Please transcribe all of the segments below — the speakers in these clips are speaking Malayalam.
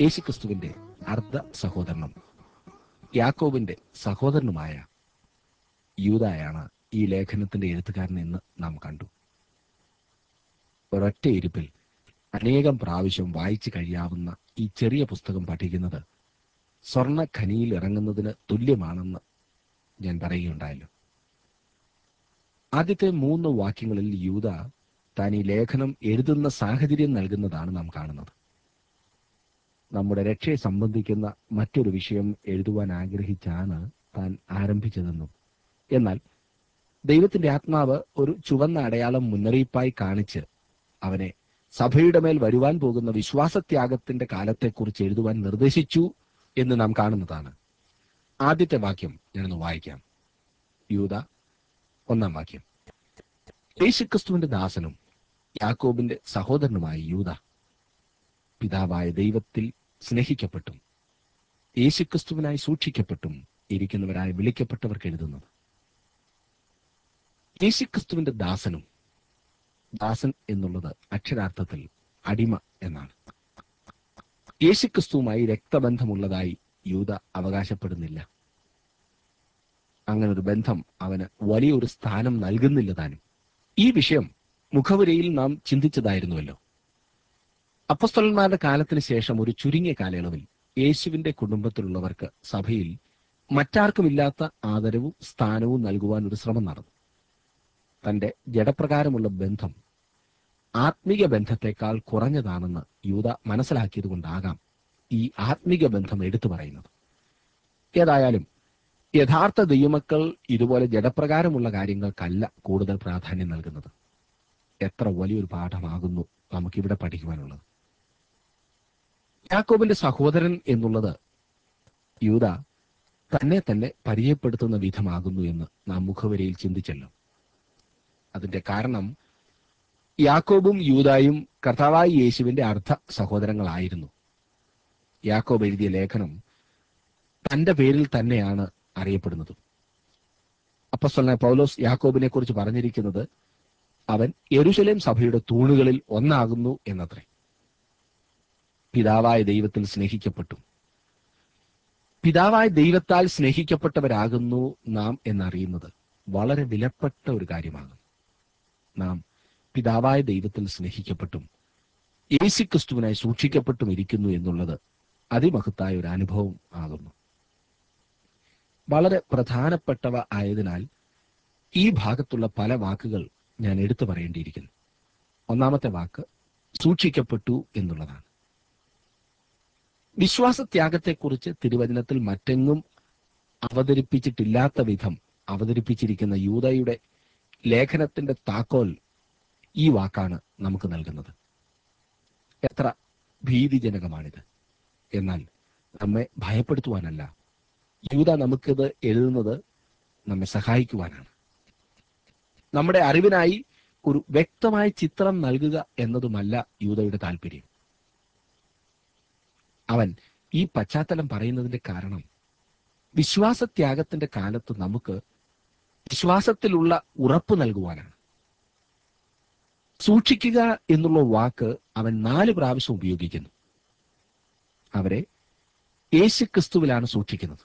യേശുക്രിസ്തുവിന്റെ അർദ്ധ സഹോദരനും യാക്കോബിന്റെ സഹോദരനുമായ യൂതായാണ് ഈ ലേഖനത്തിന്റെ എഴുത്തുകാരൻ എന്ന് നാം കണ്ടു ഒരൊറ്റ ഇരിപ്പിൽ അനേകം പ്രാവശ്യം വായിച്ചു കഴിയാവുന്ന ഈ ചെറിയ പുസ്തകം പഠിക്കുന്നത് സ്വർണ്ണ ഖനിയിൽ ഇറങ്ങുന്നതിന് തുല്യമാണെന്ന് ഞാൻ പറയുകയുണ്ടായല്ലോ ആദ്യത്തെ മൂന്ന് വാക്യങ്ങളിൽ യൂത താൻ ഈ ലേഖനം എഴുതുന്ന സാഹചര്യം നൽകുന്നതാണ് നാം കാണുന്നത് നമ്മുടെ രക്ഷയെ സംബന്ധിക്കുന്ന മറ്റൊരു വിഷയം എഴുതുവാൻ ആഗ്രഹിച്ചാണ് താൻ ആരംഭിച്ചതെന്നും എന്നാൽ ദൈവത്തിന്റെ ആത്മാവ് ഒരു ചുവന്ന അടയാളം മുന്നറിയിപ്പായി കാണിച്ച് അവനെ സഭയുടെ മേൽ വരുവാൻ പോകുന്ന വിശ്വാസത്യാഗത്തിന്റെ കാലത്തെക്കുറിച്ച് എഴുതുവാൻ നിർദ്ദേശിച്ചു എന്ന് നാം കാണുന്നതാണ് ആദ്യത്തെ വാക്യം ഞാനൊന്ന് വായിക്കാം യൂത ഒന്നാം വാക്യം യേശുക്രിസ്തുവിന്റെ ദാസനും യാക്കോബിന്റെ സഹോദരനുമായ യൂത പിതാവായ ദൈവത്തിൽ സ്നേഹിക്കപ്പെട്ടും യേശുക്രിസ്തുവിനായി സൂക്ഷിക്കപ്പെട്ടും ഇരിക്കുന്നവരായി വിളിക്കപ്പെട്ടവർക്ക് എഴുതുന്നത് യേശുക്രിസ്തുവിന്റെ ദാസനും ദാസൻ എന്നുള്ളത് അക്ഷരാർത്ഥത്തിൽ അടിമ എന്നാണ് യേശുക്രിസ്തുവുമായി രക്തബന്ധമുള്ളതായി യൂത അവകാശപ്പെടുന്നില്ല അങ്ങനെ ഒരു ബന്ധം അവന് വലിയൊരു സ്ഥാനം നൽകുന്നില്ല താനും ഈ വിഷയം മുഖവുരയിൽ നാം ചിന്തിച്ചതായിരുന്നുവല്ലോ അപ്പസ്തലന്മാരുടെ കാലത്തിന് ശേഷം ഒരു ചുരുങ്ങിയ കാലയളവിൽ യേശുവിന്റെ കുടുംബത്തിലുള്ളവർക്ക് സഭയിൽ മറ്റാർക്കുമില്ലാത്ത ആദരവും സ്ഥാനവും നൽകുവാൻ ഒരു ശ്രമം നടന്നു തന്റെ ജഡപ്രകാരമുള്ള ബന്ധം ആത്മീക ബന്ധത്തെക്കാൾ കുറഞ്ഞതാണെന്ന് യൂത മനസ്സിലാക്കിയത് കൊണ്ടാകാം ഈ ആത്മീക ബന്ധം എടുത്തു പറയുന്നത് ഏതായാലും യഥാർത്ഥ ദൈവമക്കൾ ഇതുപോലെ ജഡപ്രകാരമുള്ള കാര്യങ്ങൾക്കല്ല കൂടുതൽ പ്രാധാന്യം നൽകുന്നത് എത്ര വലിയൊരു പാഠമാകുന്നു നമുക്കിവിടെ പഠിക്കുവാനുള്ളത് യാക്കോബിന്റെ സഹോദരൻ എന്നുള്ളത് യൂത തന്നെ തന്നെ പരിചയപ്പെടുത്തുന്ന വിധമാകുന്നു എന്ന് നാം മുഖവരയിൽ ചിന്തിച്ചല്ലോ അതിന്റെ കാരണം യാക്കോബും യൂതായും കർത്താവായ യേശുവിന്റെ അർദ്ധ സഹോദരങ്ങളായിരുന്നു യാക്കോബ് എഴുതിയ ലേഖനം തന്റെ പേരിൽ തന്നെയാണ് അറിയപ്പെടുന്നത് അപ്പസ്വലനായ പൗലോസ് യാക്കോബിനെ കുറിച്ച് പറഞ്ഞിരിക്കുന്നത് അവൻ യെരുശലേം സഭയുടെ തൂണുകളിൽ ഒന്നാകുന്നു എന്നത്രേ പിതാവായ ദൈവത്തിൽ സ്നേഹിക്കപ്പെട്ടു പിതാവായ ദൈവത്താൽ സ്നേഹിക്കപ്പെട്ടവരാകുന്നു നാം എന്നറിയുന്നത് വളരെ വിലപ്പെട്ട ഒരു കാര്യമാകും നാം പിതാവായ ദൈവത്തിൽ സ്നേഹിക്കപ്പെട്ടും യേശുക്രിസ്തുവിനായി സൂക്ഷിക്കപ്പെട്ടും ഇരിക്കുന്നു എന്നുള്ളത് അതിമഹത്തായ ഒരു അനുഭവം ആകുന്നു വളരെ പ്രധാനപ്പെട്ടവ ആയതിനാൽ ഈ ഭാഗത്തുള്ള പല വാക്കുകൾ ഞാൻ എടുത്തു പറയേണ്ടിയിരിക്കുന്നു ഒന്നാമത്തെ വാക്ക് സൂക്ഷിക്കപ്പെട്ടു എന്നുള്ളതാണ് വിശ്വാസത്യാഗത്തെക്കുറിച്ച് തിരുവചനത്തിൽ മറ്റെങ്ങും അവതരിപ്പിച്ചിട്ടില്ലാത്ത വിധം അവതരിപ്പിച്ചിരിക്കുന്ന യൂതയുടെ ലേഖനത്തിന്റെ താക്കോൽ ഈ വാക്കാണ് നമുക്ക് നൽകുന്നത് എത്ര ഭീതിജനകമാണിത് എന്നാൽ നമ്മെ ഭയപ്പെടുത്തുവാനല്ല യൂത നമുക്കിത് എഴുതുന്നത് നമ്മെ സഹായിക്കുവാനാണ് നമ്മുടെ അറിവിനായി ഒരു വ്യക്തമായ ചിത്രം നൽകുക എന്നതുമല്ല യൂതയുടെ താല്പര്യം അവൻ ഈ പശ്ചാത്തലം പറയുന്നതിന്റെ കാരണം വിശ്വാസത്യാഗത്തിന്റെ കാലത്ത് നമുക്ക് വിശ്വാസത്തിലുള്ള ഉറപ്പ് നൽകുവാനാണ് സൂക്ഷിക്കുക എന്നുള്ള വാക്ക് അവൻ നാല് പ്രാവശ്യം ഉപയോഗിക്കുന്നു അവരെ യേശു ക്രിസ്തുവിലാണ് സൂക്ഷിക്കുന്നത്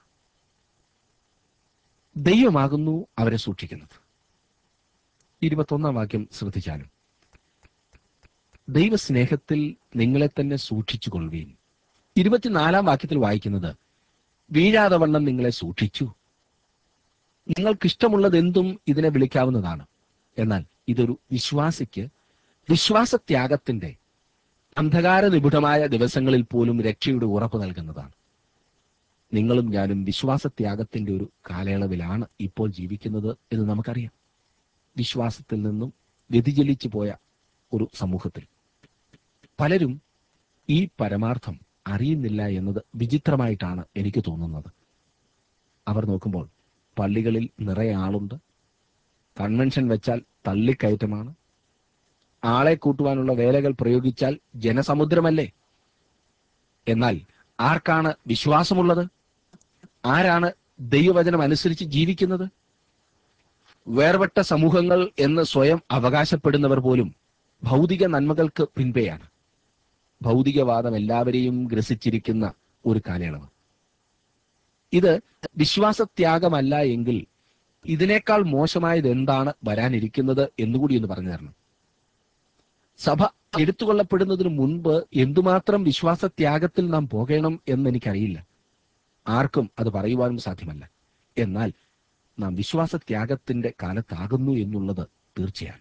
ദൈവമാകുന്നു അവരെ സൂക്ഷിക്കുന്നത് ഇരുപത്തൊന്നാം വാക്യം ശ്രദ്ധിച്ചാലും ദൈവസ്നേഹത്തിൽ നിങ്ങളെ തന്നെ സൂക്ഷിച്ചു കൊള്ളുവീൻ ഇരുപത്തിനാലാം വാക്യത്തിൽ വായിക്കുന്നത് വീഴാതെ വണ്ണം നിങ്ങളെ സൂക്ഷിച്ചു നിങ്ങൾക്കിഷ്ടമുള്ളത് എന്തും ഇതിനെ വിളിക്കാവുന്നതാണ് എന്നാൽ ഇതൊരു വിശ്വാസിക്ക് വിശ്വാസത്യാഗത്തിന്റെ അന്ധകാര നിബിഡമായ ദിവസങ്ങളിൽ പോലും രക്ഷയുടെ ഉറപ്പ് നൽകുന്നതാണ് നിങ്ങളും ഞാനും വിശ്വാസത്യാഗത്തിന്റെ ഒരു കാലയളവിലാണ് ഇപ്പോൾ ജീവിക്കുന്നത് എന്ന് നമുക്കറിയാം വിശ്വാസത്തിൽ നിന്നും വ്യതിചലിച്ചു പോയ ഒരു സമൂഹത്തിൽ പലരും ഈ പരമാർത്ഥം അറിയുന്നില്ല എന്നത് വിചിത്രമായിട്ടാണ് എനിക്ക് തോന്നുന്നത് അവർ നോക്കുമ്പോൾ പള്ളികളിൽ നിറയെ ആളുണ്ട് കൺവെൻഷൻ വെച്ചാൽ തള്ളിക്കയറ്റമാണ് ആളെ കൂട്ടുവാനുള്ള വേലകൾ പ്രയോഗിച്ചാൽ ജനസമുദ്രമല്ലേ എന്നാൽ ആർക്കാണ് വിശ്വാസമുള്ളത് ആരാണ് ദൈവവചനം അനുസരിച്ച് ജീവിക്കുന്നത് വേർപെട്ട സമൂഹങ്ങൾ എന്ന് സ്വയം അവകാശപ്പെടുന്നവർ പോലും ഭൗതിക നന്മകൾക്ക് പിൻപെയാണ് ഭൗതികവാദം എല്ലാവരെയും ഗ്രസിച്ചിരിക്കുന്ന ഒരു കാലയളവ് ഇത് വിശ്വാസത്യാഗമല്ല എങ്കിൽ ഇതിനേക്കാൾ മോശമായത് എന്താണ് വരാനിരിക്കുന്നത് എന്നുകൂടി ഒന്ന് പറഞ്ഞു തരണം സഭ എടുത്തുകൊള്ളപ്പെടുന്നതിന് മുൻപ് എന്തുമാത്രം വിശ്വാസത്യാഗത്തിൽ നാം പോകണം എന്ന് എനിക്കറിയില്ല ആർക്കും അത് പറയുവാനും സാധ്യമല്ല എന്നാൽ നാം വിശ്വാസത്യാഗത്തിന്റെ കാലത്താകുന്നു എന്നുള്ളത് തീർച്ചയാണ്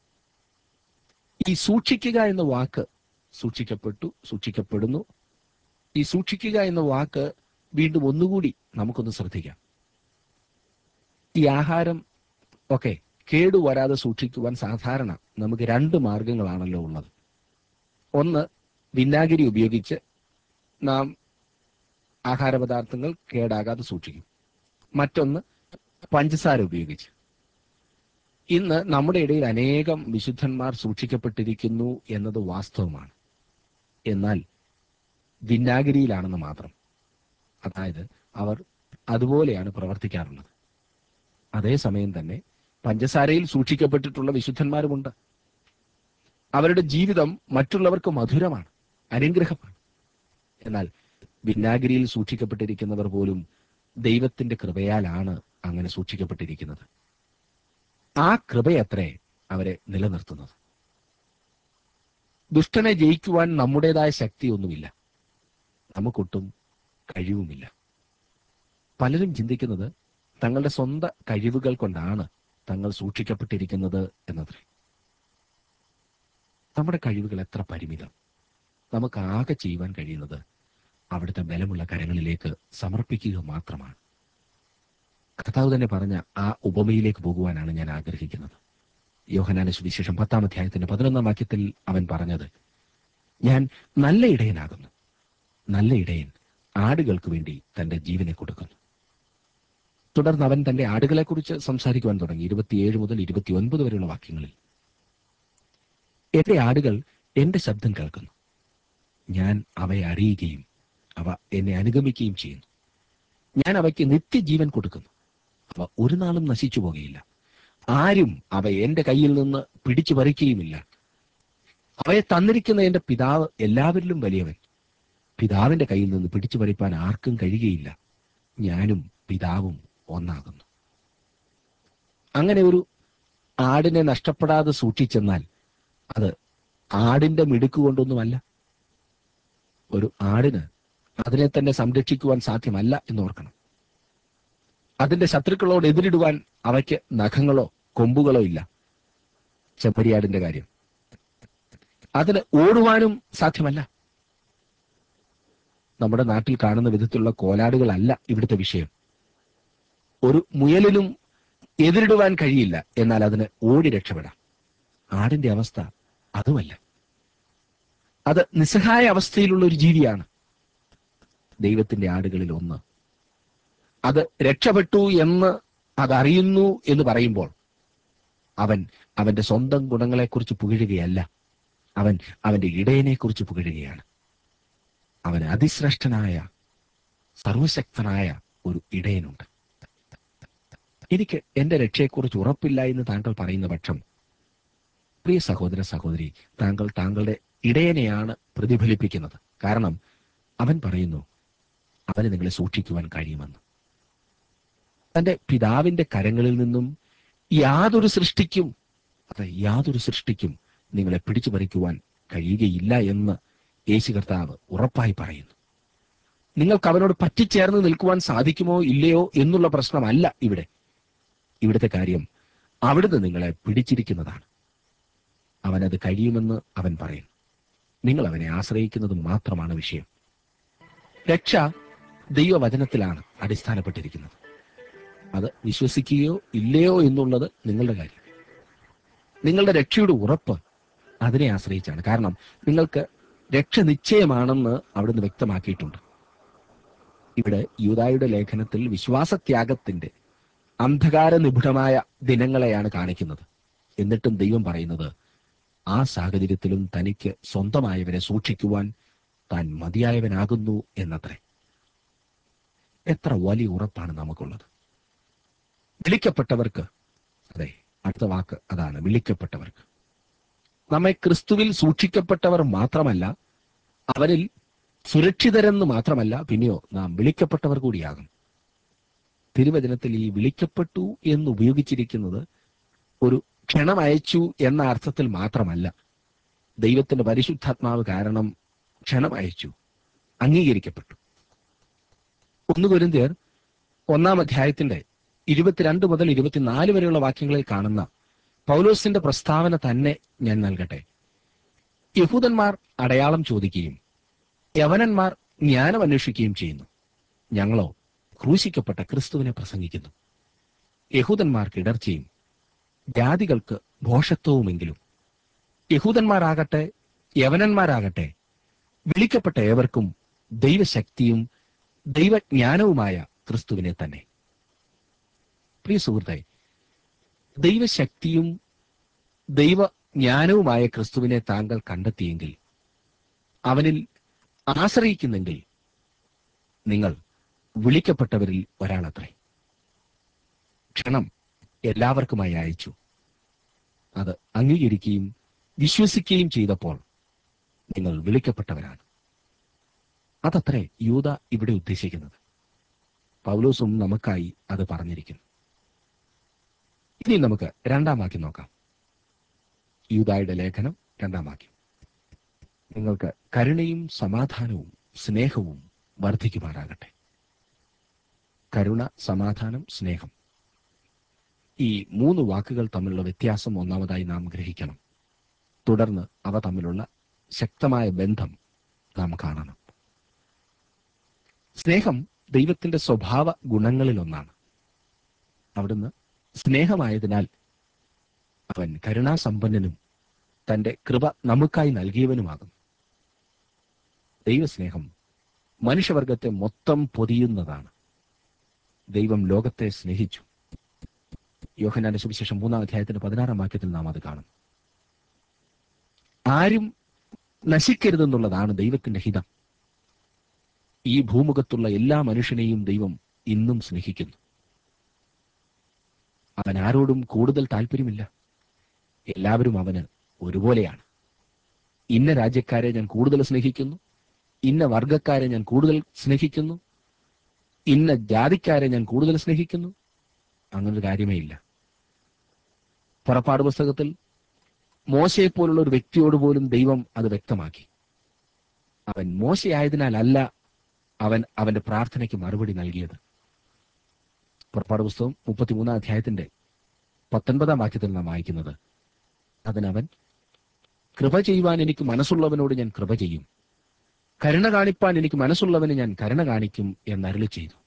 ഈ സൂക്ഷിക്കുക എന്ന വാക്ക് സൂക്ഷിക്കപ്പെട്ടു സൂക്ഷിക്കപ്പെടുന്നു ഈ സൂക്ഷിക്കുക എന്ന വാക്ക് വീണ്ടും ഒന്നുകൂടി നമുക്കൊന്ന് ശ്രദ്ധിക്കാം ഈ ആഹാരം ഒക്കെ കേടുവരാതെ സൂക്ഷിക്കുവാൻ സാധാരണ നമുക്ക് രണ്ട് മാർഗങ്ങളാണല്ലോ ഉള്ളത് ഒന്ന് വിനാഗിരി ഉപയോഗിച്ച് നാം ആഹാരപദാർത്ഥങ്ങൾ കേടാകാതെ സൂക്ഷിക്കും മറ്റൊന്ന് പഞ്ചസാര ഉപയോഗിച്ച് ഇന്ന് നമ്മുടെ ഇടയിൽ അനേകം വിശുദ്ധന്മാർ സൂക്ഷിക്കപ്പെട്ടിരിക്കുന്നു എന്നത് വാസ്തവമാണ് എന്നാൽ വിനാഗിരിയിലാണെന്ന് മാത്രം അതായത് അവർ അതുപോലെയാണ് പ്രവർത്തിക്കാറുള്ളത് അതേസമയം തന്നെ പഞ്ചസാരയിൽ സൂക്ഷിക്കപ്പെട്ടിട്ടുള്ള വിശുദ്ധന്മാരുമുണ്ട് അവരുടെ ജീവിതം മറ്റുള്ളവർക്ക് മധുരമാണ് അനുഗ്രഹമാണ് എന്നാൽ വിനാഗിരിയിൽ സൂക്ഷിക്കപ്പെട്ടിരിക്കുന്നവർ പോലും ദൈവത്തിന്റെ കൃപയാലാണ് അങ്ങനെ സൂക്ഷിക്കപ്പെട്ടിരിക്കുന്നത് ആ കൃപയത്രേ അവരെ നിലനിർത്തുന്നത് ദുഷ്ടനെ ജയിക്കുവാൻ നമ്മുടേതായ ശക്തിയൊന്നുമില്ല നമുക്കൊട്ടും കഴിവുമില്ല പലരും ചിന്തിക്കുന്നത് തങ്ങളുടെ സ്വന്തം കഴിവുകൾ കൊണ്ടാണ് തങ്ങൾ സൂക്ഷിക്കപ്പെട്ടിരിക്കുന്നത് എന്നത്രേ നമ്മുടെ കഴിവുകൾ എത്ര പരിമിതം നമുക്ക് ആകെ ചെയ്യുവാൻ കഴിയുന്നത് അവിടുത്തെ ബലമുള്ള കരങ്ങളിലേക്ക് സമർപ്പിക്കുക മാത്രമാണ് കർത്താവ് തന്നെ പറഞ്ഞ ആ ഉപമയിലേക്ക് പോകുവാനാണ് ഞാൻ ആഗ്രഹിക്കുന്നത് യോഹനാന സുവിശേഷം പത്താം അധ്യായത്തിന്റെ പതിനൊന്നാം വാക്യത്തിൽ അവൻ പറഞ്ഞത് ഞാൻ നല്ല ഇടയനാകുന്നു നല്ല ഇടയൻ ആടുകൾക്ക് വേണ്ടി തന്റെ ജീവനെ കൊടുക്കുന്നു തുടർന്ന് അവൻ തന്റെ ആടുകളെക്കുറിച്ച് സംസാരിക്കുവാൻ തുടങ്ങി ഇരുപത്തിയേഴ് മുതൽ ഇരുപത്തിയൊൻപത് വരെയുള്ള വാക്യങ്ങളിൽ എന്റെ ആടുകൾ എന്റെ ശബ്ദം കേൾക്കുന്നു ഞാൻ അവയെ അറിയുകയും അവ എന്നെ അനുഗമിക്കുകയും ചെയ്യുന്നു ഞാൻ അവയ്ക്ക് നിത്യജീവൻ കൊടുക്കുന്നു അവ ഒരു നാളും നശിച്ചു പോകുകയില്ല ആരും അവ എന്റെ കയ്യിൽ നിന്ന് പിടിച്ചു പറിക്കുകയുമില്ല അവയെ തന്നിരിക്കുന്ന എന്റെ പിതാവ് എല്ലാവരിലും വലിയവൻ പിതാവിന്റെ കയ്യിൽ നിന്ന് പിടിച്ചു പറിപ്പാൻ ആർക്കും കഴിയുകയില്ല ഞാനും പിതാവും ഒന്നാകുന്നു അങ്ങനെ ഒരു ആടിനെ നഷ്ടപ്പെടാതെ സൂക്ഷിച്ചെന്നാൽ അത് ആടിന്റെ മിടുക്ക് കൊണ്ടൊന്നുമല്ല ഒരു ആടിന് അതിനെ തന്നെ സംരക്ഷിക്കുവാൻ സാധ്യമല്ല എന്നോർക്കണം അതിന്റെ ശത്രുക്കളോട് എതിരിടുവാൻ അവയ്ക്ക് നഖങ്ങളോ കൊമ്പുകളോ ഇല്ല ചെമ്മരിയാടിന്റെ കാര്യം അതിന് ഓടുവാനും സാധ്യമല്ല നമ്മുടെ നാട്ടിൽ കാണുന്ന വിധത്തിലുള്ള കോലാടുകളല്ല ഇവിടുത്തെ വിഷയം ഒരു മുയലിനും എതിരിടുവാൻ കഴിയില്ല എന്നാൽ അതിന് ഓടി രക്ഷപ്പെടാം ആടിന്റെ അവസ്ഥ അതുമല്ല അത് നിസ്സഹായ അവസ്ഥയിലുള്ള ഒരു ജീവിയാണ് ദൈവത്തിന്റെ ആടുകളിൽ ഒന്ന് അത് രക്ഷപ്പെട്ടു എന്ന് അതറിയുന്നു എന്ന് പറയുമ്പോൾ അവൻ അവന്റെ സ്വന്തം ഗുണങ്ങളെക്കുറിച്ച് പുകഴുകയല്ല അവൻ അവന്റെ ഇടയനെക്കുറിച്ച് പുകഴുകയാണ് അവൻ അതിശ്രേഷ്ഠനായ സർവശക്തനായ ഒരു ഇടയനുണ്ട് എനിക്ക് എന്റെ രക്ഷയെക്കുറിച്ച് ഉറപ്പില്ല എന്ന് താങ്കൾ പറയുന്ന പക്ഷം പ്രിയ സഹോദര സഹോദരി താങ്കൾ താങ്കളുടെ ഇടയനെയാണ് പ്രതിഫലിപ്പിക്കുന്നത് കാരണം അവൻ പറയുന്നു അവന് നിങ്ങളെ സൂക്ഷിക്കുവാൻ കഴിയുമെന്ന് തന്റെ പിതാവിന്റെ കരങ്ങളിൽ നിന്നും യാതൊരു സൃഷ്ടിക്കും അതെ യാതൊരു സൃഷ്ടിക്കും നിങ്ങളെ പിടിച്ചു പറിക്കുവാൻ കഴിയുകയില്ല എന്ന് യേശു കർത്താവ് ഉറപ്പായി പറയുന്നു നിങ്ങൾക്ക് അവനോട് പറ്റിച്ചേർന്ന് നിൽക്കുവാൻ സാധിക്കുമോ ഇല്ലയോ എന്നുള്ള പ്രശ്നമല്ല ഇവിടെ ഇവിടുത്തെ കാര്യം അവിടുന്ന് നിങ്ങളെ പിടിച്ചിരിക്കുന്നതാണ് അവനത് കഴിയുമെന്ന് അവൻ പറയുന്നു നിങ്ങൾ അവനെ ആശ്രയിക്കുന്നത് മാത്രമാണ് വിഷയം രക്ഷ ദൈവവചനത്തിലാണ് അടിസ്ഥാനപ്പെട്ടിരിക്കുന്നത് അത് വിശ്വസിക്കുകയോ ഇല്ലയോ എന്നുള്ളത് നിങ്ങളുടെ കാര്യം നിങ്ങളുടെ രക്ഷയുടെ ഉറപ്പ് അതിനെ ആശ്രയിച്ചാണ് കാരണം നിങ്ങൾക്ക് രക്ഷ നിശ്ചയമാണെന്ന് അവിടുന്ന് വ്യക്തമാക്കിയിട്ടുണ്ട് ഇവിടെ യൂതായുടെ ലേഖനത്തിൽ വിശ്വാസത്യാഗത്തിന്റെ അന്ധകാര നിപുണമായ ദിനങ്ങളെയാണ് കാണിക്കുന്നത് എന്നിട്ടും ദൈവം പറയുന്നത് ആ സാഹചര്യത്തിലും തനിക്ക് സ്വന്തമായവരെ സൂക്ഷിക്കുവാൻ താൻ മതിയായവനാകുന്നു എന്നത്രേ എത്ര വലിയ ഉറപ്പാണ് നമുക്കുള്ളത് വിളിക്കപ്പെട്ടവർക്ക് അതെ അടുത്ത വാക്ക് അതാണ് വിളിക്കപ്പെട്ടവർക്ക് നമ്മെ ക്രിസ്തുവിൽ സൂക്ഷിക്കപ്പെട്ടവർ മാത്രമല്ല അവനിൽ സുരക്ഷിതരെന്ന് മാത്രമല്ല പിന്നെയോ നാം വിളിക്കപ്പെട്ടവർ കൂടിയാകും തിരുവചനത്തിൽ ഈ വിളിക്കപ്പെട്ടു എന്ന് ഉപയോഗിച്ചിരിക്കുന്നത് ഒരു ക്ഷണം അയച്ചു എന്ന അർത്ഥത്തിൽ മാത്രമല്ല ദൈവത്തിന്റെ പരിശുദ്ധാത്മാവ് കാരണം ക്ഷണം അയച്ചു അംഗീകരിക്കപ്പെട്ടു ഒന്ന് കുരിന്തിയർ ഒന്നാം അധ്യായത്തിന്റെ ഇരുപത്തിരണ്ട് മുതൽ ഇരുപത്തിനാല് വരെയുള്ള വാക്യങ്ങളിൽ കാണുന്ന പൗലോസിന്റെ പ്രസ്താവന തന്നെ ഞാൻ നൽകട്ടെ യഹൂദന്മാർ അടയാളം ചോദിക്കുകയും യവനന്മാർ ജ്ഞാനം അന്വേഷിക്കുകയും ചെയ്യുന്നു ഞങ്ങളോ ക്രൂശിക്കപ്പെട്ട ക്രിസ്തുവിനെ പ്രസംഗിക്കുന്നു യഹൂദന്മാർക്ക് ഇടർച്ചയും ജാതികൾക്ക് ഭോഷത്വവുമെങ്കിലും യഹൂദന്മാരാകട്ടെ യവനന്മാരാകട്ടെ വിളിക്കപ്പെട്ട ഏവർക്കും ദൈവശക്തിയും ദൈവജ്ഞാനവുമായ ക്രിസ്തുവിനെ തന്നെ പ്രിയ സുഹൃത്തെ ദൈവശക്തിയും ദൈവജ്ഞാനവുമായ ക്രിസ്തുവിനെ താങ്കൾ കണ്ടെത്തിയെങ്കിൽ അവനിൽ ആശ്രയിക്കുന്നെങ്കിൽ നിങ്ങൾ വിളിക്കപ്പെട്ടവരിൽ ഒരാളത്രേ ക്ഷണം എല്ലാവർക്കുമായി അയച്ചു അത് അംഗീകരിക്കുകയും വിശ്വസിക്കുകയും ചെയ്തപ്പോൾ നിങ്ങൾ വിളിക്കപ്പെട്ടവരാണ് അതത്രേ യൂത ഇവിടെ ഉദ്ദേശിക്കുന്നത് പൗലോസും നമുക്കായി അത് പറഞ്ഞിരിക്കുന്നു ഇനി നമുക്ക് രണ്ടാം വാക്യം നോക്കാം യൂതായുടെ ലേഖനം രണ്ടാം വാക്യം നിങ്ങൾക്ക് കരുണയും സമാധാനവും സ്നേഹവും വർദ്ധിക്കുമാറാകട്ടെ കരുണ സമാധാനം സ്നേഹം ഈ മൂന്ന് വാക്കുകൾ തമ്മിലുള്ള വ്യത്യാസം ഒന്നാമതായി നാം ഗ്രഹിക്കണം തുടർന്ന് അവ തമ്മിലുള്ള ശക്തമായ ബന്ധം നാം കാണണം സ്നേഹം ദൈവത്തിന്റെ സ്വഭാവ ഗുണങ്ങളിലൊന്നാണ് അവിടുന്ന് സ്നേഹമായതിനാൽ അവൻ കരുണാസമ്പന്നനും തന്റെ കൃപ നമുക്കായി നൽകിയവനുമാകും ദൈവസ്നേഹം മനുഷ്യവർഗത്തെ മൊത്തം പൊതിയുന്നതാണ് ദൈവം ലോകത്തെ സ്നേഹിച്ചു യോഹനാന്റെ സുവിശേഷം മൂന്നാം അധ്യായത്തിന്റെ പതിനാറാം വാക്യത്തിൽ നാം അത് കാണും ആരും നശിക്കരുതെന്നുള്ളതാണ് ദൈവത്തിന്റെ ഹിതം ഈ ഭൂമുഖത്തുള്ള എല്ലാ മനുഷ്യനെയും ദൈവം ഇന്നും സ്നേഹിക്കുന്നു അവൻ ആരോടും കൂടുതൽ താല്പര്യമില്ല എല്ലാവരും അവന് ഒരുപോലെയാണ് ഇന്ന രാജ്യക്കാരെ ഞാൻ കൂടുതൽ സ്നേഹിക്കുന്നു ഇന്ന വർഗക്കാരെ ഞാൻ കൂടുതൽ സ്നേഹിക്കുന്നു ഇന്ന ജാതിക്കാരെ ഞാൻ കൂടുതൽ സ്നേഹിക്കുന്നു അങ്ങനൊരു കാര്യമേ ഇല്ല പുറപ്പാട് പുസ്തകത്തിൽ മോശയെ പോലുള്ള ഒരു വ്യക്തിയോട് പോലും ദൈവം അത് വ്യക്തമാക്കി അവൻ മോശയായതിനാലല്ല അവൻ അവന്റെ പ്രാർത്ഥനയ്ക്ക് മറുപടി നൽകിയത് പുറപ്പാട് പുസ്തകം മുപ്പത്തിമൂന്നാം അധ്യായത്തിന്റെ പത്തൊൻപതാം വാക്യത്തിൽ നാം വായിക്കുന്നത് അതിനവൻ കൃപ ചെയ്യുവാൻ എനിക്ക് മനസ്സുള്ളവനോട് ഞാൻ കൃപ ചെയ്യും കരുണ കാണിപ്പാൻ എനിക്ക് മനസ്സുള്ളവന് ഞാൻ കരുണ കാണിക്കും എന്നരുളി ചെയ്തു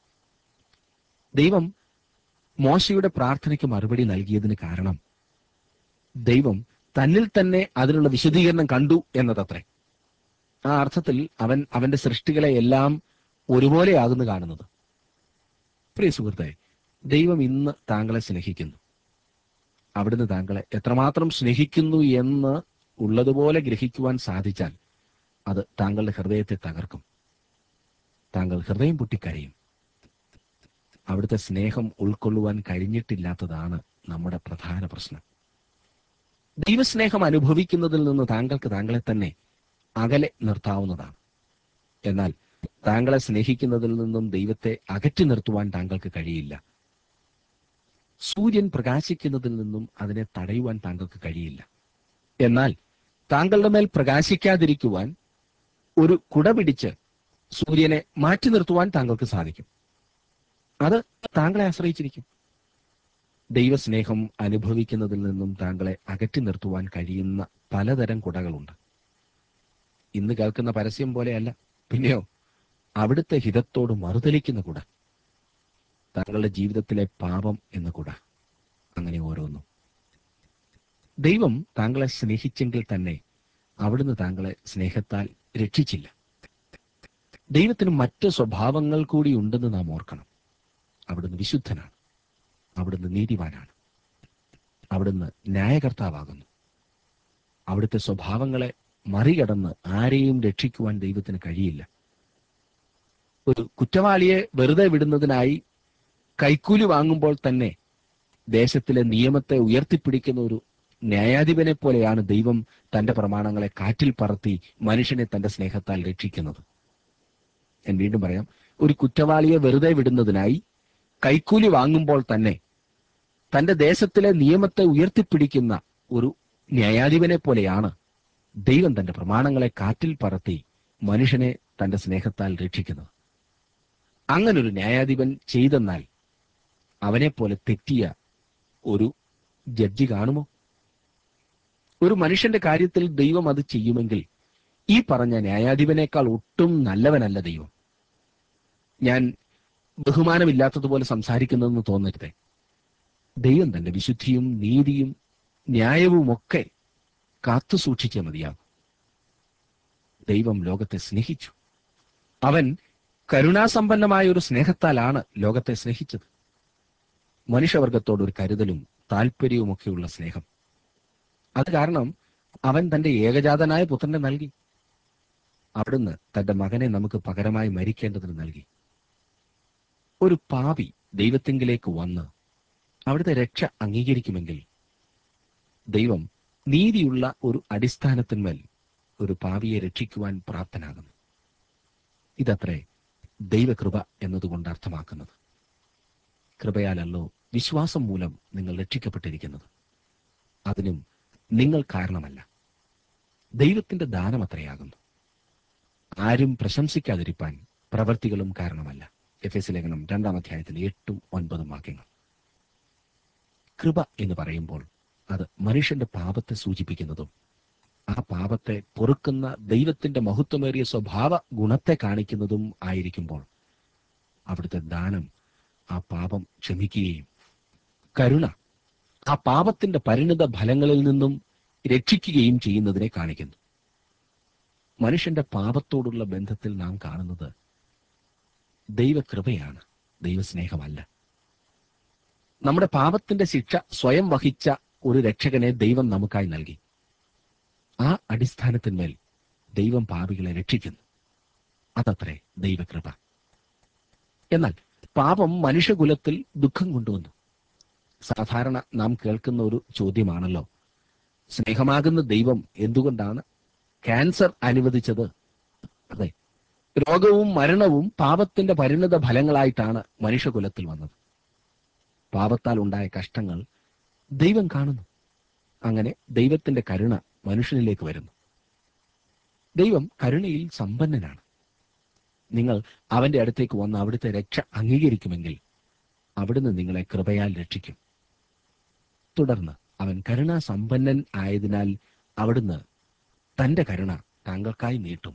ദൈവം മോശയുടെ പ്രാർത്ഥനയ്ക്ക് മറുപടി നൽകിയതിന് കാരണം ദൈവം തന്നിൽ തന്നെ അതിനുള്ള വിശദീകരണം കണ്ടു എന്നതത്രേ ആ അർത്ഥത്തിൽ അവൻ അവന്റെ സൃഷ്ടികളെ എല്ലാം ഒരുപോലെയാകുന്നു കാണുന്നത് പ്രിയ സുഹൃത്തെ ദൈവം ഇന്ന് താങ്കളെ സ്നേഹിക്കുന്നു അവിടുന്ന് താങ്കളെ എത്രമാത്രം സ്നേഹിക്കുന്നു എന്ന് ഉള്ളതുപോലെ ഗ്രഹിക്കുവാൻ സാധിച്ചാൽ അത് താങ്കളുടെ ഹൃദയത്തെ തകർക്കും താങ്കൾ ഹൃദയം പൊട്ടിക്കരയും അവിടുത്തെ സ്നേഹം ഉൾക്കൊള്ളുവാൻ കഴിഞ്ഞിട്ടില്ലാത്തതാണ് നമ്മുടെ പ്രധാന പ്രശ്നം ദൈവസ്നേഹം അനുഭവിക്കുന്നതിൽ നിന്ന് താങ്കൾക്ക് താങ്കളെ തന്നെ അകലെ നിർത്താവുന്നതാണ് എന്നാൽ താങ്കളെ സ്നേഹിക്കുന്നതിൽ നിന്നും ദൈവത്തെ അകറ്റി നിർത്തുവാൻ താങ്കൾക്ക് കഴിയില്ല സൂര്യൻ പ്രകാശിക്കുന്നതിൽ നിന്നും അതിനെ തടയുവാൻ താങ്കൾക്ക് കഴിയില്ല എന്നാൽ താങ്കളുടെ മേൽ പ്രകാശിക്കാതിരിക്കുവാൻ ഒരു കുട പിടിച്ച് സൂര്യനെ മാറ്റി നിർത്തുവാൻ താങ്കൾക്ക് സാധിക്കും അത് താങ്കളെ ആശ്രയിച്ചിരിക്കും ദൈവസ്നേഹം അനുഭവിക്കുന്നതിൽ നിന്നും താങ്കളെ അകറ്റി നിർത്തുവാൻ കഴിയുന്ന പലതരം കുടകളുണ്ട് ഇന്ന് കേൾക്കുന്ന പരസ്യം പോലെയല്ല പിന്നെയോ അവിടുത്തെ ഹിതത്തോട് മറുതലിക്കുന്ന കുട താങ്കളുടെ ജീവിതത്തിലെ പാപം എന്ന കുട അങ്ങനെ ഓരോന്നും ദൈവം താങ്കളെ സ്നേഹിച്ചെങ്കിൽ തന്നെ അവിടുന്ന് താങ്കളെ സ്നേഹത്താൽ രക്ഷിച്ചില്ല ദൈവത്തിന് മറ്റ് സ്വഭാവങ്ങൾ കൂടി ഉണ്ടെന്ന് നാം ഓർക്കണം അവിടുന്ന് വിശുദ്ധനാണ് അവിടുന്ന് നീതിവാനാണ് അവിടുന്ന് ന്യായകർത്താവാകുന്നു അവിടുത്തെ സ്വഭാവങ്ങളെ മറികടന്ന് ആരെയും രക്ഷിക്കുവാൻ ദൈവത്തിന് കഴിയില്ല ഒരു കുറ്റവാളിയെ വെറുതെ വിടുന്നതിനായി കൈക്കൂലി വാങ്ങുമ്പോൾ തന്നെ ദേശത്തിലെ നിയമത്തെ ഉയർത്തിപ്പിടിക്കുന്ന ഒരു ന്യായാധിപനെ പോലെയാണ് ദൈവം തന്റെ പ്രമാണങ്ങളെ കാറ്റിൽ പറത്തി മനുഷ്യനെ തന്റെ സ്നേഹത്താൽ രക്ഷിക്കുന്നത് ഞാൻ വീണ്ടും പറയാം ഒരു കുറ്റവാളിയെ വെറുതെ വിടുന്നതിനായി കൈക്കൂലി വാങ്ങുമ്പോൾ തന്നെ തന്റെ ദേശത്തിലെ നിയമത്തെ ഉയർത്തിപ്പിടിക്കുന്ന ഒരു ന്യായാധിപനെ പോലെയാണ് ദൈവം തന്റെ പ്രമാണങ്ങളെ കാറ്റിൽ പറത്തി മനുഷ്യനെ തന്റെ സ്നേഹത്താൽ രക്ഷിക്കുന്നത് അങ്ങനൊരു ന്യായാധിപൻ ചെയ്തെന്നാൽ അവനെപ്പോലെ തെറ്റിയ ഒരു ജഡ്ജി കാണുമോ ഒരു മനുഷ്യന്റെ കാര്യത്തിൽ ദൈവം അത് ചെയ്യുമെങ്കിൽ ഈ പറഞ്ഞ ന്യായാധിപനേക്കാൾ ഒട്ടും നല്ലവനല്ല ദൈവം ഞാൻ ബഹുമാനമില്ലാത്തതുപോലെ സംസാരിക്കുന്നതെന്ന് തോന്നരുതേ ദൈവം തന്റെ വിശുദ്ധിയും നീതിയും ന്യായവുമൊക്കെ കാത്തു സൂക്ഷിച്ചേ മതിയാകും ദൈവം ലോകത്തെ സ്നേഹിച്ചു അവൻ കരുണാസമ്പന്നമായ ഒരു സ്നേഹത്താലാണ് ലോകത്തെ സ്നേഹിച്ചത് മനുഷ്യവർഗത്തോട് ഒരു കരുതലും താല്പര്യവുമൊക്കെയുള്ള സ്നേഹം അത് കാരണം അവൻ തന്റെ ഏകജാതനായ പുത്രനെ നൽകി അവിടുന്ന് തന്റെ മകനെ നമുക്ക് പകരമായി മരിക്കേണ്ടതിന് നൽകി ഒരു പാപി ദൈവത്തിങ്കിലേക്ക് വന്ന് അവിടുത്തെ രക്ഷ അംഗീകരിക്കുമെങ്കിൽ ദൈവം നീതിയുള്ള ഒരു അടിസ്ഥാനത്തിന്മേൽ ഒരു പാപിയെ രക്ഷിക്കുവാൻ പ്രാപ്തനാകുന്നു ഇതത്രേ ദൈവകൃപ എന്നതുകൊണ്ട് അർത്ഥമാക്കുന്നത് കൃപയാലല്ലോ വിശ്വാസം മൂലം നിങ്ങൾ രക്ഷിക്കപ്പെട്ടിരിക്കുന്നത് അതിനും നിങ്ങൾ കാരണമല്ല ദൈവത്തിന്റെ ദാനം അത്രയാകുന്നു ആരും പ്രശംസിക്കാതിരിപ്പാൻ പ്രവർത്തികളും കാരണമല്ല എഫ് എസ് ലേഖനം രണ്ടാം അധ്യായത്തിൽ എട്ടും ഒൻപതും വാക്യങ്ങൾ കൃപ എന്ന് പറയുമ്പോൾ അത് മനുഷ്യന്റെ പാപത്തെ സൂചിപ്പിക്കുന്നതും ആ പാപത്തെ പൊറുക്കുന്ന ദൈവത്തിന്റെ മഹത്വമേറിയ സ്വഭാവ ഗുണത്തെ കാണിക്കുന്നതും ആയിരിക്കുമ്പോൾ അവിടുത്തെ ദാനം ആ പാപം ക്ഷമിക്കുകയും കരുണ ആ പാപത്തിന്റെ പരിണിത ഫലങ്ങളിൽ നിന്നും രക്ഷിക്കുകയും ചെയ്യുന്നതിനെ കാണിക്കുന്നു മനുഷ്യന്റെ പാപത്തോടുള്ള ബന്ധത്തിൽ നാം കാണുന്നത് ദൈവകൃപയാണ് ദൈവസ്നേഹമല്ല നമ്മുടെ പാപത്തിന്റെ ശിക്ഷ സ്വയം വഹിച്ച ഒരു രക്ഷകനെ ദൈവം നമുക്കായി നൽകി ആ അടിസ്ഥാനത്തിന്മേൽ ദൈവം പാപികളെ രക്ഷിക്കുന്നു അതത്രേ ദൈവകൃപ എന്നാൽ പാപം മനുഷ്യകുലത്തിൽ ദുഃഖം കൊണ്ടുവന്നു സാധാരണ നാം കേൾക്കുന്ന ഒരു ചോദ്യമാണല്ലോ സ്നേഹമാകുന്ന ദൈവം എന്തുകൊണ്ടാണ് ക്യാൻസർ അനുവദിച്ചത് അതെ രോഗവും മരണവും പാപത്തിന്റെ പരിണിത ഫലങ്ങളായിട്ടാണ് മനുഷ്യകുലത്തിൽ വന്നത് പാപത്താൽ ഉണ്ടായ കഷ്ടങ്ങൾ ദൈവം കാണുന്നു അങ്ങനെ ദൈവത്തിന്റെ കരുണ മനുഷ്യനിലേക്ക് വരുന്നു ദൈവം കരുണയിൽ സമ്പന്നനാണ് നിങ്ങൾ അവന്റെ അടുത്തേക്ക് വന്ന് അവിടുത്തെ രക്ഷ അംഗീകരിക്കുമെങ്കിൽ അവിടുന്ന് നിങ്ങളെ കൃപയാൽ രക്ഷിക്കും തുടർന്ന് അവൻ കരുണാസമ്പന്നൻ ആയതിനാൽ അവിടുന്ന് തന്റെ കരുണ താങ്കൾക്കായി നീട്ടും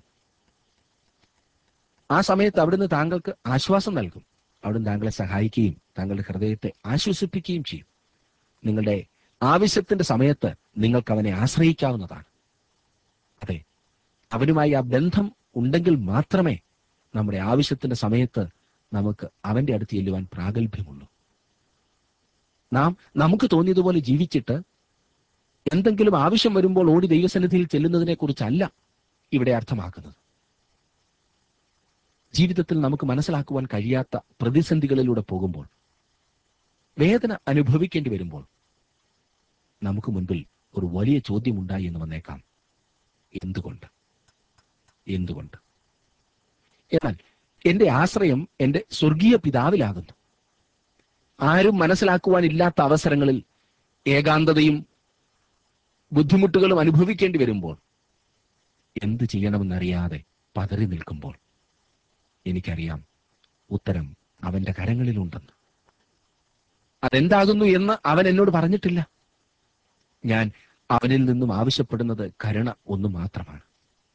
ആ സമയത്ത് അവിടുന്ന് താങ്കൾക്ക് ആശ്വാസം നൽകും അവിടുന്ന് താങ്കളെ സഹായിക്കുകയും താങ്കളുടെ ഹൃദയത്തെ ആശ്വസിപ്പിക്കുകയും ചെയ്യും നിങ്ങളുടെ ആവശ്യത്തിന്റെ സമയത്ത് നിങ്ങൾക്ക് അവനെ ആശ്രയിക്കാവുന്നതാണ് അതെ അവനുമായി ആ ബന്ധം ഉണ്ടെങ്കിൽ മാത്രമേ നമ്മുടെ ആവശ്യത്തിന്റെ സമയത്ത് നമുക്ക് അവന്റെ അടുത്ത് ചെല്ലുവാൻ പ്രാഗൽഭ്യമുള്ളൂ നാം നമുക്ക് തോന്നിയതുപോലെ ജീവിച്ചിട്ട് എന്തെങ്കിലും ആവശ്യം വരുമ്പോൾ ഓടി ദൈവസന്നിധിയിൽ ചെല്ലുന്നതിനെ കുറിച്ചല്ല ഇവിടെ അർത്ഥമാക്കുന്നത് ജീവിതത്തിൽ നമുക്ക് മനസ്സിലാക്കുവാൻ കഴിയാത്ത പ്രതിസന്ധികളിലൂടെ പോകുമ്പോൾ വേദന അനുഭവിക്കേണ്ടി വരുമ്പോൾ നമുക്ക് മുൻപിൽ ഒരു വലിയ ചോദ്യം ഉണ്ടായി എന്ന് വന്നേക്കാം എന്തുകൊണ്ട് എന്തുകൊണ്ട് എന്നാൽ എന്റെ ആശ്രയം എന്റെ സ്വർഗീയ പിതാവിലാകുന്നു ആരും മനസ്സിലാക്കുവാനില്ലാത്ത അവസരങ്ങളിൽ ഏകാന്തതയും ബുദ്ധിമുട്ടുകളും അനുഭവിക്കേണ്ടി വരുമ്പോൾ എന്ത് ചെയ്യണമെന്നറിയാതെ പതറി നിൽക്കുമ്പോൾ എനിക്കറിയാം ഉത്തരം അവന്റെ കരങ്ങളിലുണ്ടെന്ന് അതെന്താകുന്നു എന്ന് അവൻ എന്നോട് പറഞ്ഞിട്ടില്ല ഞാൻ അവനിൽ നിന്നും ആവശ്യപ്പെടുന്നത് കരുണ ഒന്ന് മാത്രമാണ്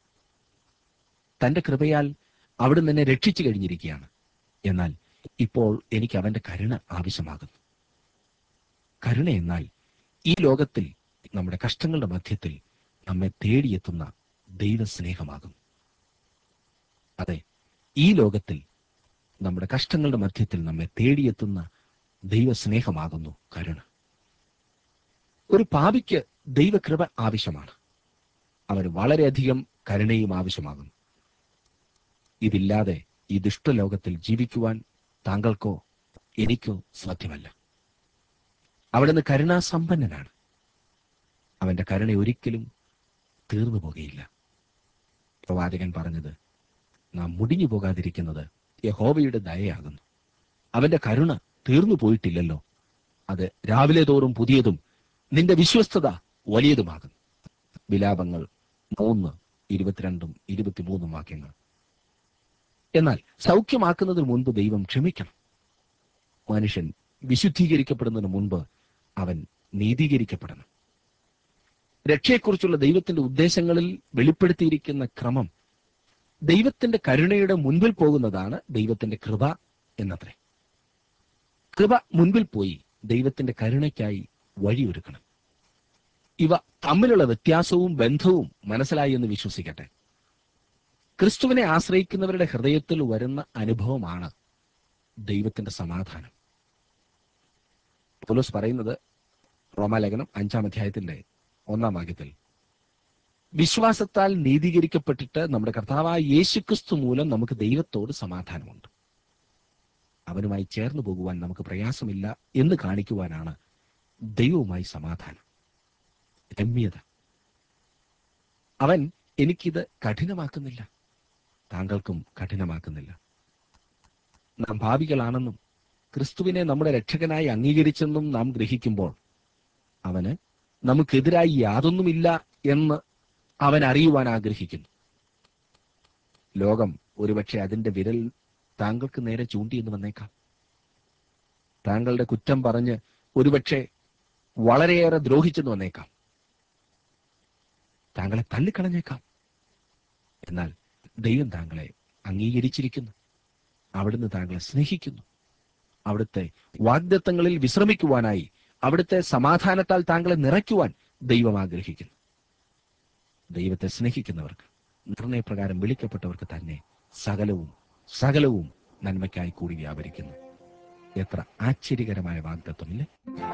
തന്റെ കൃപയാൽ അവിടുന്ന് എന്നെ രക്ഷിച്ചു കഴിഞ്ഞിരിക്കുകയാണ് എന്നാൽ ഇപ്പോൾ എനിക്ക് അവന്റെ കരുണ ആവശ്യമാകുന്നു കരുണ എന്നാൽ ഈ ലോകത്തിൽ നമ്മുടെ കഷ്ടങ്ങളുടെ മധ്യത്തിൽ നമ്മെ തേടിയെത്തുന്ന ദൈവസ്നേഹമാകും അതെ ഈ ലോകത്തിൽ നമ്മുടെ കഷ്ടങ്ങളുടെ മധ്യത്തിൽ നമ്മെ തേടിയെത്തുന്ന ദൈവസ്നേഹമാകുന്നു കരുണ ഒരു പാപിക്ക് ദൈവകൃപ ആവശ്യമാണ് അവന് വളരെയധികം കരുണയും ആവശ്യമാകുന്നു ഇതില്ലാതെ ഈ ദുഷ്ടലോകത്തിൽ ജീവിക്കുവാൻ താങ്കൾക്കോ എനിക്കോ സാധ്യമല്ല അവിടുന്ന് കരുണാസമ്പന്നനാണ് അവന്റെ കരുണ ഒരിക്കലും തീർന്നു പോകുകയില്ല പ്രവാചകൻ പറഞ്ഞത് നാം മുടിഞ്ഞു പോകാതിരിക്കുന്നത് യഹോവയുടെ ദയയാകുന്നു അവന്റെ കരുണ തീർന്നു പോയിട്ടില്ലല്ലോ അത് രാവിലെ തോറും പുതിയതും നിന്റെ വിശ്വസ്തത വലിയതുമാകുന്നു വിലാപങ്ങൾ മൂന്ന് ഇരുപത്തിരണ്ടും ഇരുപത്തിമൂന്നും വാക്യങ്ങൾ എന്നാൽ സൗഖ്യമാക്കുന്നതിന് മുൻപ് ദൈവം ക്ഷമിക്കണം മനുഷ്യൻ വിശുദ്ധീകരിക്കപ്പെടുന്നതിന് മുൻപ് അവൻ നീതീകരിക്കപ്പെടണം രക്ഷയെക്കുറിച്ചുള്ള ദൈവത്തിന്റെ ഉദ്ദേശങ്ങളിൽ വെളിപ്പെടുത്തിയിരിക്കുന്ന ക്രമം ദൈവത്തിന്റെ കരുണയുടെ മുൻപിൽ പോകുന്നതാണ് ദൈവത്തിന്റെ കൃപ എന്നത്രേ കൃപ മുൻപിൽ പോയി ദൈവത്തിന്റെ കരുണയ്ക്കായി വഴിയൊരുക്കണം ഇവ തമ്മിലുള്ള വ്യത്യാസവും ബന്ധവും മനസ്സിലായി എന്ന് വിശ്വസിക്കട്ടെ ക്രിസ്തുവിനെ ആശ്രയിക്കുന്നവരുടെ ഹൃദയത്തിൽ വരുന്ന അനുഭവമാണ് ദൈവത്തിന്റെ സമാധാനം പോലോസ് പറയുന്നത് റോമാലേഖനം അഞ്ചാം അധ്യായത്തിന്റെ ഒന്നാം വാക്യത്തിൽ വിശ്വാസത്താൽ നീതീകരിക്കപ്പെട്ടിട്ട് നമ്മുടെ കർത്താവായ യേശുക്രിസ്തു മൂലം നമുക്ക് ദൈവത്തോട് സമാധാനമുണ്ട് അവനുമായി ചേർന്ന് പോകുവാൻ നമുക്ക് പ്രയാസമില്ല എന്ന് കാണിക്കുവാനാണ് ദൈവവുമായി സമാധാനം രമ്യത അവൻ എനിക്കിത് കഠിനമാക്കുന്നില്ല താങ്കൾക്കും കഠിനമാക്കുന്നില്ല നാം ഭാവികളാണെന്നും ക്രിസ്തുവിനെ നമ്മുടെ രക്ഷകനായി അംഗീകരിച്ചെന്നും നാം ഗ്രഹിക്കുമ്പോൾ അവന് നമുക്കെതിരായി യാതൊന്നുമില്ല എന്ന് അവൻ അറിയുവാൻ ആഗ്രഹിക്കുന്നു ലോകം ഒരുപക്ഷെ അതിന്റെ വിരൽ താങ്കൾക്ക് നേരെ ചൂണ്ടിയെന്ന് വന്നേക്കാം താങ്കളുടെ കുറ്റം പറഞ്ഞ് ഒരുപക്ഷെ വളരെയേറെ ദ്രോഹിച്ചെന്ന് വന്നേക്കാം താങ്കളെ തള്ളിക്കളഞ്ഞേക്കാം എന്നാൽ ദൈവം താങ്കളെ അംഗീകരിച്ചിരിക്കുന്നു അവിടുന്ന് താങ്കളെ സ്നേഹിക്കുന്നു അവിടുത്തെ വാഗ്ദത്തങ്ങളിൽ വിശ്രമിക്കുവാനായി അവിടുത്തെ സമാധാനത്താൽ താങ്കളെ നിറയ്ക്കുവാൻ ദൈവം ആഗ്രഹിക്കുന്നു ദൈവത്തെ സ്നേഹിക്കുന്നവർക്ക് നിർണയപ്രകാരം വിളിക്കപ്പെട്ടവർക്ക് തന്നെ സകലവും സകലവും നന്മയ്ക്കായി കൂടി വ്യാപരിക്കുന്നു എത്ര ആശ്ചര്യകരമായ വാഗ്ദത്വമില്ലേ